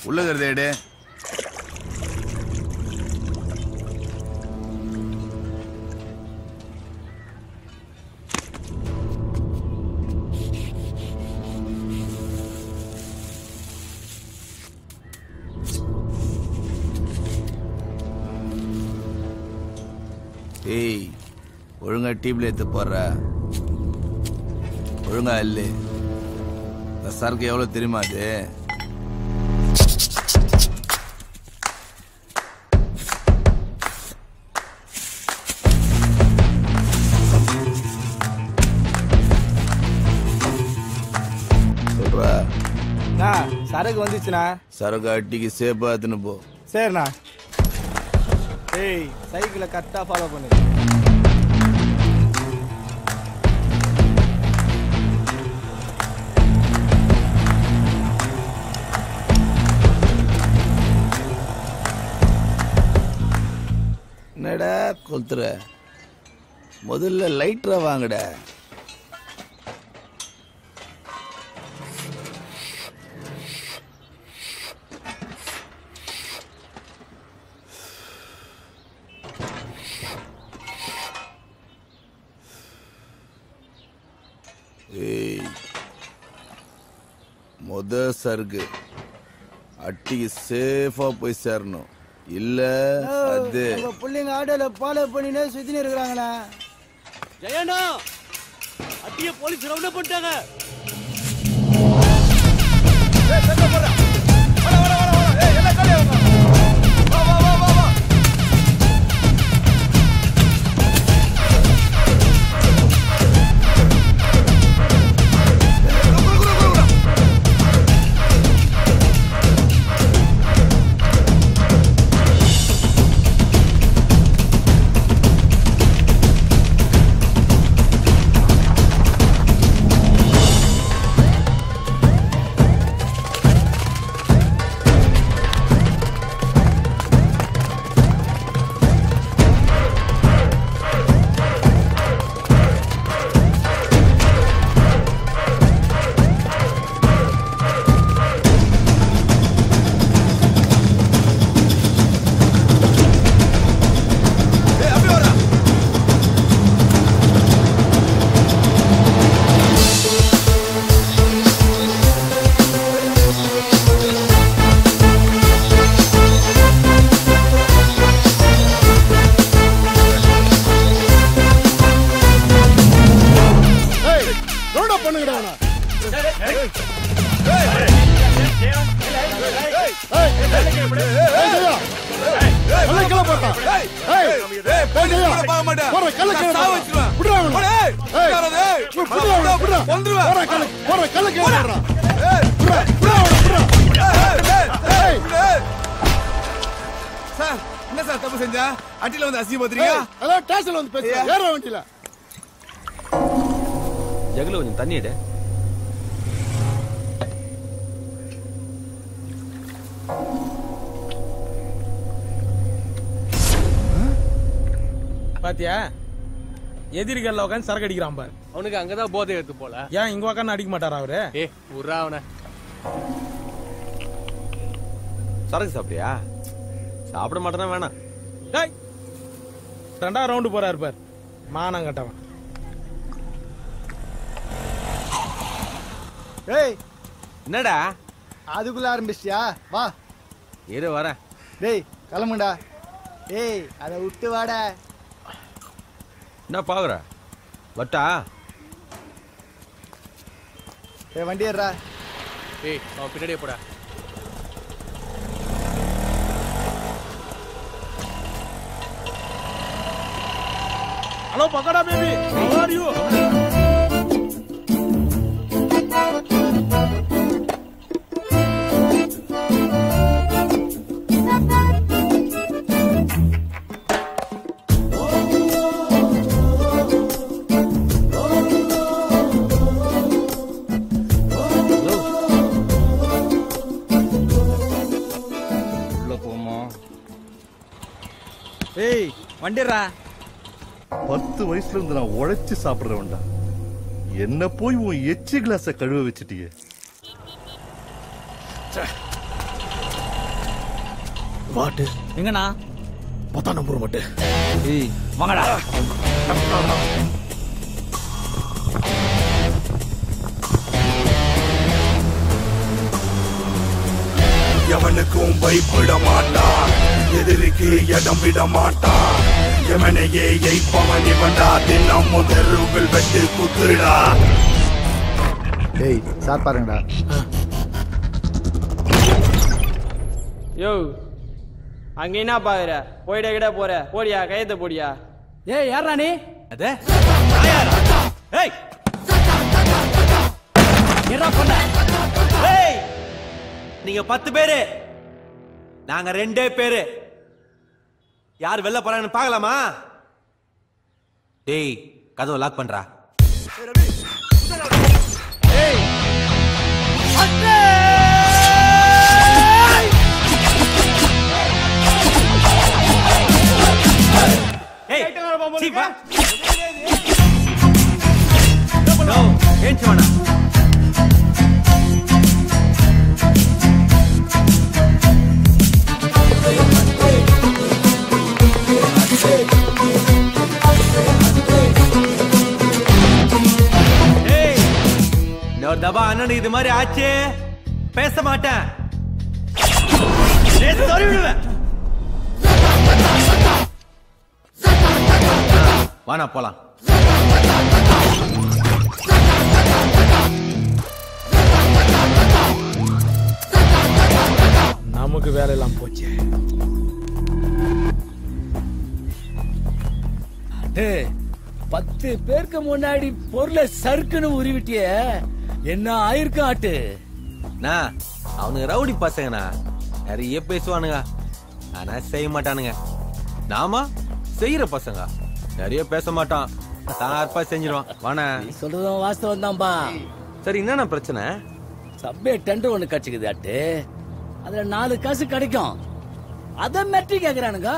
உள்ள இருக்கிறத எடு ஏய் ஒழுங்கா டீப்ல எடுத்து போடுற ஒழுங்கா இல்லு இந்த சரக்கு எவ்வளவு தெரியுமா அது சொல்றா அண்ணா சரக்கு வந்துச்சுண்ணா சரக்கு அட்டிக்கு சேஃபா எடுத்துன்னு போ சரிண்ணா ஏய் சைக்கிளை கரெக்டாக ஃபாலோ பண்ணு என்னடா கொளுத்துற முதல்ல லைட்டரா வாங்கடா ஏய் முத சருகு அட்டிக்கு சேஃபா போய் சேரணும் இல்ல அது உங்க பிள்ளைங்க ஆட்டோல ஃபாலோ பண்ணினே சுத்தினு இருக்கிறாங்கண்ணா ஜெயண்ணா அட்டிய போலீஸ் ரவுண்ட் பண்ணிட்டாங்க ரோட பண்ணுங்கடா அவனை. சார் என்ன சார் தப்பு செஞ்சா அட்டில வந்து அசிங்க பாத்துறீங்க அதான் ஸ்டேஷன்ல வந்து பேசு ஏற வண்டியில ஜகுல கொஞ்சம் தண்ணி எடு பாத்தியா எதிரிகள்ல உட்காந்து சரக்கு அடிக்கிறான் பாரு அவனுக்கு அங்கதான் போதை எடுத்து போல ஏன் இங்க உட்காந்து அடிக்க மாட்டாரா அவரு ஏ உர்றா அவனை சரக்கு சாப்பிட்டியா சாப்பிட மாட்டேனா வேணாம் டேய் ரெண்டாவது ரவுண்டு போறாரு பார் மானம் கட்டவன் ஏய் என்னடா அதுக்குள்ள ஆரம்பிச்சிட்டியா வா இரு வரேன் டேய் கிளம்புடா ஏய் அதை விட்டு வாடா என்ன பாக்குற வட்டா ஏய் வண்டி ஏறா ஏய் அவன் பின்னாடியே போடா hello pakoda baby how are you உள்ள போமா ஏய் வண்டிடுறா பத்து வயசுல இருந்து நான் உழைச்சு சாப்பிடுறவன்டா என்ன போய் உன் எச்சி கிளாஸ கழுவ வச்சிட்டியே பாட்டு எங்கண்ணா பத்தாம் நம்பர் மட்டும் ஏய் வாங்கடா எவனுக்கும் பயப்பட மாட்டான் எதிரிக்கு இடம் விட மாட்டான் எவனையே எய்ப்பவன் இவன்டா தினம் தெருவில் வெட்டு குத்துடா டேய் சார் பாருங்கடா யோ அங்க என்ன பாக்குற போயிட கிட போற போடியா கையத்தை போடியா ஏய் யாரா நீ அதே ஏய் என்ன பண்ண ஏய் நீங்க பத்து பேரு நாங்க ரெண்டே பேரு யார் வெளில போறாங்கன்னு பார்க்கலாமா டேய் கதவை லாக் பண்றா ஏய் சீ, வா. No, ஏஞ்சி வாடா. ஏய், இன்னொரு தபா அண்ணனுக்கு இது மாதிரி ஆச்சு பேச மாட்டேன் ஏய், சொறி விடுவேன் வாண்ணா போலாம் நமக்கு வேலையெல்லாம் போச்சு டேய், பத்து பேருக்கு முன்னாடி பொருளை சறுக்குன்னு உருவிட்டிய என்ன ஆயிருக்கும் ஆட்டு அண்ணா அவனுங்க ரவுடி பசங்கண்ணா நிறைய பேசுவானுங்க ஆனா செய்ய மாட்டானுங்க நாம செய்யற பசங்க நிறைய பேச மாட்டான் சார்பா செஞ்சிருவான் வாண்ணா நீ சொல்றதும் வாஸ்தவம் தான்பா சரி என்னண்ணா பிரச்சனை சப்வே டெண்டர் ஒண்ணு கட்சிக்குது ஆட்டு அதுல நாலு காசு கிடைக்கும் அத மெட்ரி கேக்குறானுங்க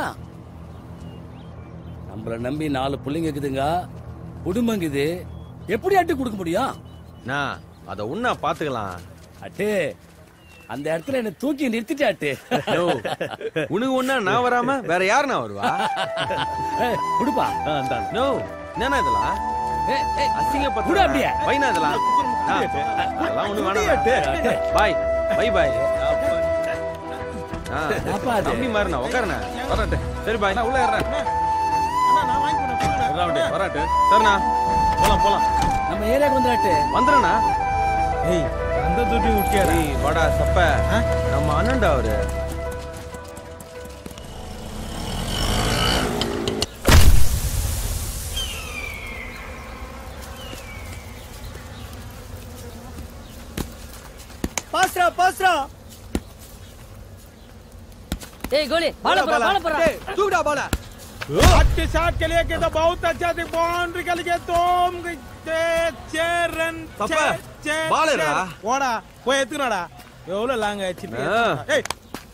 நம்மள நம்பி நாலு புள்ளைங்க இருக்குதுங்க குடும்பங்குது எப்படி ஆட்டு கொடுக்க முடியும் அண்ணா அத உன்னா பாத்துக்கலாம் அட்டு அந்த இடத்துல என்ன தூக்கி நிறுத்திட்டாட்டு யோ, உனக்கு ஒண்ணா நான் வராம வேற யாருண்ணா வருவா ஏய், குடுப்பா நோ என்னண்ணா இதெல்லாம் ஏய், ஏய், அசிங்க குடு பத்து அப்படியே. வைனா இதெல்லாம் ஆ, அதெல்லாம் ஒண்ணு வேணாம் பாய் பை பாய் என்னப்பா அது? தம்பி மாறினா உட்காருண்ணா வராட்டு சரி பாய் நான் உள்ள ஏறேன் வராட்டு வராட்டு சரிண்ணா போலாம் போலாம் நம்ம ஏரியாக்கு வந்துடாட்டு வந்துடுறேண்ணா ஏய் அந்த தொட்டி விட்டியாடா ஏய் வாடா சப்ப நம்ம அண்ணன்டா அவரு பாஸ்ரா பாஸ்ரா ஏய் கோலி பால போற பால போற தூக்குடா போல आपके साथ के लिए के तो बहुत अच्छा थी बाउंड्री के लिए तुम छह रन पापा, ball है रहा। ஓடா போய் எத்துக்கடா எவ்வளவு லாங் ஆச்சு ஆ. ஏய்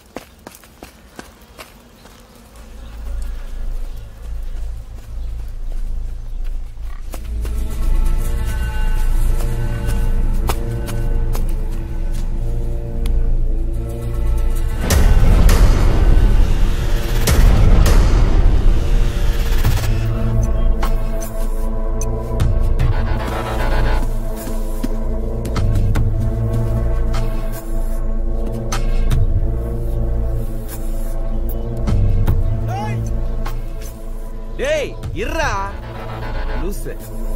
டேய் இருடா லூசு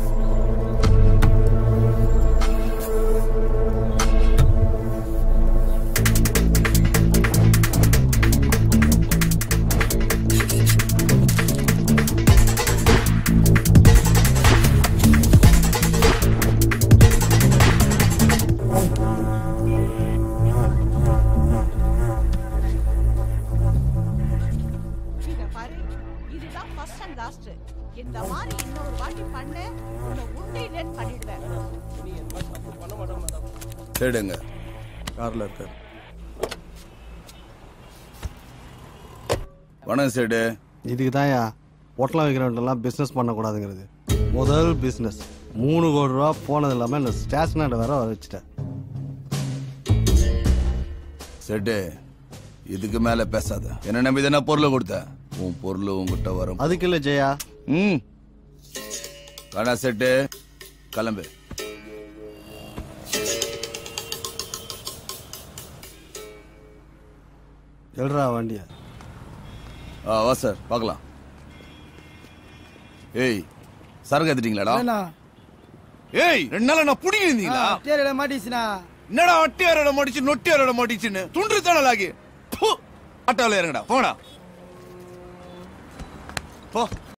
இத பாரு இதுதான் ஃபர்ஸ்ட் அண்ட் லாஸ்ட் இந்த மாதிரி இன்னொரு வாட்டி பண்ண உன்னை உண்டையிலே பண்ணிடுவேன் சரிடுங்க கார்ல இருக்காரு வணக்கம் சேடு இதுக்கு தான்யா பொட்டலம் வைக்கிறவன்ட்டெல்லாம் பிஸ்னஸ் பண்ணக்கூடாதுங்கிறது முதல் பிஸ்னஸ் மூணு கோடி ரூபா போனது இல்லாமல் இந்த ஸ்டேஷனரி வேற வர வச்சுட்டேன் செட்டு இதுக்கு மேல பேசாத என்ன நம்பி தானே பொருளை கொடுத்த உன் பொருள் உன்கிட்ட வரும் அதுக்கு இல்ல ஜெயா ம் கடா செட்டு கிளம்பு எழுறா வண்டிய ஆ வா சார் பார்க்கலாம் ஏய் சரக்கு எடுத்துட்டீங்களாடா ஏய் ரெண்டு நாள் நான் புடிங்க இருந்தீங்களா தேரையில மாட்டிச்சுனா என்னடா அட்டி அரோட மாட்டிச்சு நொட்டி அரோட மாட்டிச்சுன்னு துண்டு தானே லாகி ஆட்டோவில் இறங்கடா போடா போ